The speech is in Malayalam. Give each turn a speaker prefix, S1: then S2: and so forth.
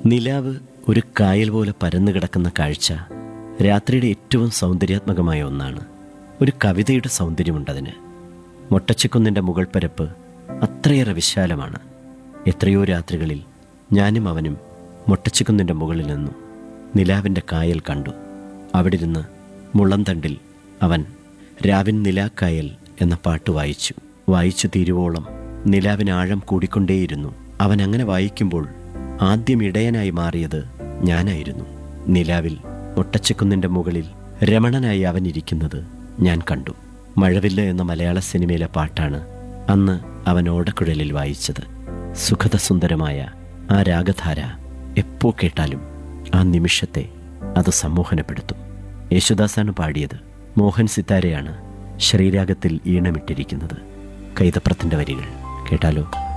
S1: നിലാവ് ഒരു കായൽ പോലെ പരന്നു കിടക്കുന്ന കാഴ്ച രാത്രിയുടെ ഏറ്റവും സൗന്ദര്യാത്മകമായ ഒന്നാണ് ഒരു കവിതയുടെ സൗന്ദര്യമുണ്ടതിന് മൊട്ടച്ചിക്കുന്നിൻ്റെ മുകൾ പരപ്പ് അത്രയേറെ വിശാലമാണ് എത്രയോ രാത്രികളിൽ ഞാനും അവനും മൊട്ടച്ചിക്കുന്നിൻ്റെ മുകളിൽ നിന്നു നിലാവിൻ്റെ കായൽ കണ്ടു അവിടെ ഇരുന്ന് മുള്ളംതണ്ടിൽ അവൻ രാവിൻ നിലാക്കായൽ എന്ന പാട്ട് വായിച്ചു വായിച്ചു തീരുവോളം നിലാവിന് ആഴം കൂടിക്കൊണ്ടേയിരുന്നു അവൻ അങ്ങനെ വായിക്കുമ്പോൾ ആദ്യം ഇടയനായി മാറിയത് ഞാനായിരുന്നു നിലാവിൽ മുട്ടച്ചിക്കുന്നിൻ്റെ മുകളിൽ രമണനായി അവൻ ഇരിക്കുന്നത് ഞാൻ കണ്ടു മഴവില്ല് എന്ന മലയാള സിനിമയിലെ പാട്ടാണ് അന്ന് അവൻ ഓടക്കുഴലിൽ വായിച്ചത് സുഖദസുന്ദരമായ ആ രാഗധാര എപ്പോ കേട്ടാലും ആ നിമിഷത്തെ അത് സമ്മോഹനപ്പെടുത്തും യേശുദാസാണ് പാടിയത് മോഹൻ സിത്താരയാണ് ശ്രീരാഗത്തിൽ ഈണമിട്ടിരിക്കുന്നത് കൈതപ്രത്തിൻ്റെ വരികൾ കേട്ടാലോ